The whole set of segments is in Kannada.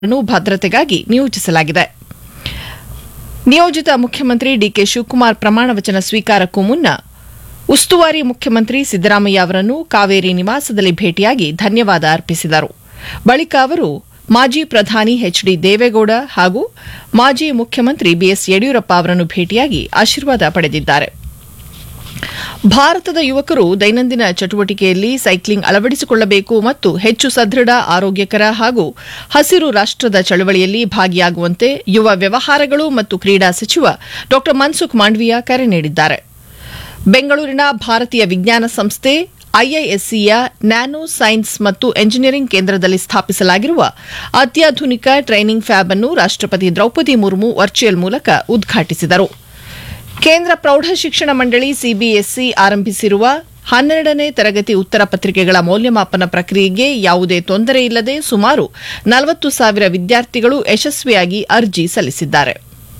ಅನ್ನು ಭದ್ರತೆಗಾಗಿ ನಿಯೋಜಿಸಲಾಗಿದೆ ನಿಯೋಜಿತ ಮುಖ್ಯಮಂತ್ರಿ ಡಿಕೆ ಶಿವಕುಮಾರ್ ಪ್ರಮಾಣ ವಚನ ಸ್ವೀಕಾರಕ್ಕೂ ಮುನ್ನ ಉಸ್ತುವಾರಿ ಮುಖ್ಯಮಂತ್ರಿ ಸಿದ್ದರಾಮಯ್ಯ ಅವರನ್ನು ಕಾವೇರಿ ನಿವಾಸದಲ್ಲಿ ಭೇಟಿಯಾಗಿ ಧನ್ಯವಾದ ಅರ್ಪಿಸಿದರು ಬಳಿಕ ಅವರು ಮಾಜಿ ಪ್ರಧಾನಿ ಎಚ್ ಡಿ ದೇವೇಗೌಡ ಹಾಗೂ ಮಾಜಿ ಮುಖ್ಯಮಂತ್ರಿ ಬಿಎಸ್ ಯಡಿಯೂರಪ್ಪ ಅವರನ್ನು ಭೇಟಿಯಾಗಿ ಆಶೀರ್ವಾದ ಪಡೆದಿದ್ದಾರೆ ಭಾರತದ ಯುವಕರು ದೈನಂದಿನ ಚಟುವಟಿಕೆಯಲ್ಲಿ ಸೈಕ್ಲಿಂಗ್ ಅಳವಡಿಸಿಕೊಳ್ಳಬೇಕು ಮತ್ತು ಹೆಚ್ಚು ಸದೃಢ ಆರೋಗ್ಯಕರ ಹಾಗೂ ಹಸಿರು ರಾಷ್ಟದ ಚಳವಳಿಯಲ್ಲಿ ಭಾಗಿಯಾಗುವಂತೆ ಯುವ ವ್ಯವಹಾರಗಳು ಮತ್ತು ಕ್ರೀಡಾ ಸಚಿವ ಡಾ ಮನ್ಸುಖ್ ಮಾಂಡವಿಯಾ ಕರೆ ನೀಡಿದ್ದಾರೆ ಬೆಂಗಳೂರಿನ ಭಾರತೀಯ ವಿಜ್ಞಾನ ಸಂಸ್ಥೆ ಐಐಎಸ್ಸಿಯ ನ್ಯಾನೋ ಸೈನ್ಸ್ ಮತ್ತು ಎಂಜಿನಿಯರಿಂಗ್ ಕೇಂದ್ರದಲ್ಲಿ ಸ್ಥಾಪಿಸಲಾಗಿರುವ ಅತ್ಯಾಧುನಿಕ ಟ್ರೈನಿಂಗ್ ಫ್ಯಾಬ್ ಅನ್ನು ರಾಷ್ಟಪತಿ ದ್ರೌಪದಿ ಮುರ್ಮು ವರ್ಚುವಲ್ ಮೂಲಕ ಉದ್ಘಾಟಿಸಿದರು ಕೇಂದ್ರ ಪ್ರೌಢಶಿಕ್ಷಣ ಮಂಡಳಿ ಸಿಬಿಎಸ್ಇ ಆರಂಭಿಸಿರುವ ಹನ್ನೆರಡನೇ ತರಗತಿ ಉತ್ತರ ಪತ್ರಿಕೆಗಳ ಮೌಲ್ಯಮಾಪನ ಪ್ರಕ್ರಿಯೆಗೆ ಯಾವುದೇ ತೊಂದರೆ ಇಲ್ಲದೆ ಸುಮಾರು ನಲವತ್ತು ಸಾವಿರ ವಿದ್ಯಾರ್ಥಿಗಳು ಯಶಸ್ವಿಯಾಗಿ ಅರ್ಜಿ ಸಲ್ಲಿಸಿದ್ದಾರೆ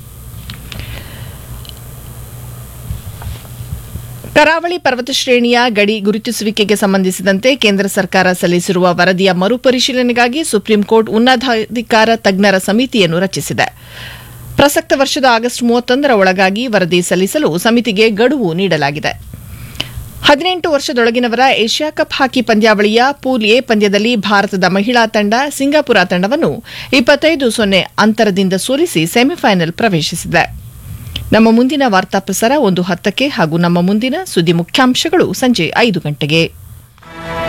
ಕರಾವಳಿ ಪರ್ವತ ಶ್ರೇಣಿಯ ಗಡಿ ಗುರುತಿಸುವಿಕೆಗೆ ಸಂಬಂಧಿಸಿದಂತೆ ಕೇಂದ್ರ ಸರ್ಕಾರ ಸಲ್ಲಿಸಿರುವ ವರದಿಯ ಮರುಪರಿಶೀಲನೆಗಾಗಿ ಸುಪ್ರೀಂ ಕೋರ್ಟ್ ಉನ್ನತಾಧಿಕಾರ ತಜ್ಞರ ಸಮಿತಿಯನ್ನು ರಚಿಸಿದೆ ಪ್ರಸಕ್ತ ವರ್ಷದ ಆಗಸ್ಟ್ ಮೂವತ್ತೊಂದರ ಒಳಗಾಗಿ ವರದಿ ಸಲ್ಲಿಸಲು ಸಮಿತಿಗೆ ಗಡುವು ನೀಡಲಾಗಿದೆ ಹದಿನೆಂಟು ವರ್ಷದೊಳಗಿನವರ ಏಷ್ಯಾ ಕಪ್ ಹಾಕಿ ಪಂದ್ಯಾವಳಿಯ ಪೂಲ್ ಎ ಪಂದ್ಯದಲ್ಲಿ ಭಾರತದ ಮಹಿಳಾ ತಂಡ ಸಿಂಗಾಪುರ ತಂಡವನ್ನು ಇಪ್ಪತ್ತೈದು ಸೊನ್ನೆ ಅಂತರದಿಂದ ಸೋಲಿಸಿ ಸೆಮಿಫೈನಲ್ ಪ್ರವೇಶಿಸಿದೆ ನಮ್ಮ ಮುಂದಿನ ವಾರ್ತಾ ಪ್ರಸಾರ ಒಂದು ಹತ್ತಕ್ಕೆ ಹಾಗೂ ನಮ್ಮ ಮುಂದಿನ ಸುದ್ದಿ ಮುಖ್ಯಾಂಶಗಳು ಸಂಜೆ ಐದು ಗಂಟೆಗೆ